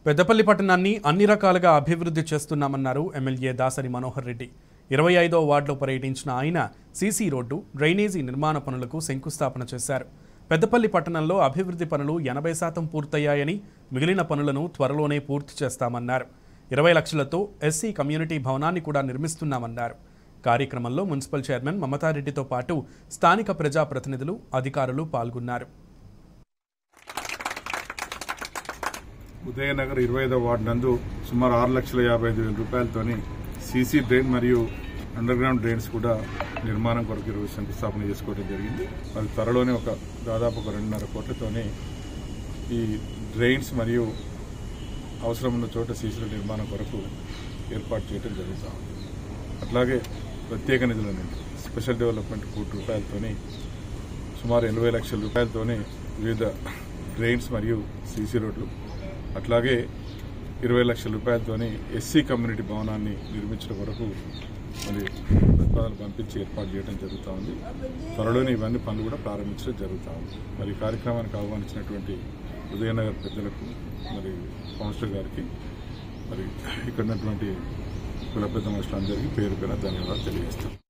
పెద్దపల్లి పట్టణాన్ని అన్ని రకాలుగా అభివృద్ధి చేస్తున్నామన్నారు ఎమ్మెల్యే దాసరి మనోహర్ రెడ్డి ఇరవై ఐదో వార్డులో పర్యటించిన ఆయన సీసీ రోడ్డు డ్రైనేజీ నిర్మాణ పనులకు శంకుస్థాపన చేశారు పెద్దపల్లి పట్టణంలో అభివృద్ధి పనులు ఎనభై శాతం పూర్తయ్యాయని మిగిలిన పనులను త్వరలోనే పూర్తి చేస్తామన్నారు ఇరవై లక్షలతో ఎస్సీ కమ్యూనిటీ భవనాన్ని కూడా నిర్మిస్తున్నామన్నారు కార్యక్రమంలో మున్సిపల్ చైర్మన్ మమతారెడ్డితో పాటు స్థానిక ప్రజాప్రతినిధులు అధికారులు పాల్గొన్నారు ఉదయనగర్ ఇరవై ఐదో వార్డు నందు సుమారు ఆరు లక్షల యాభై ఐదు వేల రూపాయలతోని సీసీ డ్రైన్ మరియు అండర్ గ్రౌండ్ డ్రైన్స్ కూడా నిర్మాణం కొరకు ఈరోజు శంకుస్థాపన చేసుకోవడం జరిగింది అది త్వరలోనే ఒక దాదాపు ఒక రెండున్నర కోట్లతోనే ఈ డ్రైన్స్ మరియు అవసరం ఉన్న చోట సీసీల నిర్మాణం కొరకు ఏర్పాటు చేయడం జరుగుతూ ఉంది అట్లాగే ప్రత్యేక నిధుల నుండి స్పెషల్ డెవలప్మెంట్ కోటి రూపాయలతోని సుమారు ఎనభై లక్షల రూపాయలతోనే వివిధ డ్రైన్స్ మరియు సీసీ రోడ్లు అట్లాగే ఇరవై లక్షల రూపాయలతోని ఎస్సీ కమ్యూనిటీ భవనాన్ని నిర్మించడం వరకు మరి ప్రతిపాదనలు పంపించి ఏర్పాటు చేయడం జరుగుతూ ఉంది త్వరలోనే ఇవన్నీ పనులు కూడా ప్రారంభించడం జరుగుతూ ఉంది మరి ఈ కార్యక్రమానికి ఆహ్వానించినటువంటి ఉదయనగర్ పెద్దలకు మరి కౌన్సిలర్ గారికి మరి ఇక్కడ ఉన్నటువంటి కుల పెద్ద మనుషులందరికీ పేరు పేరు ధన్యవాదాలు తెలియజేస్తాం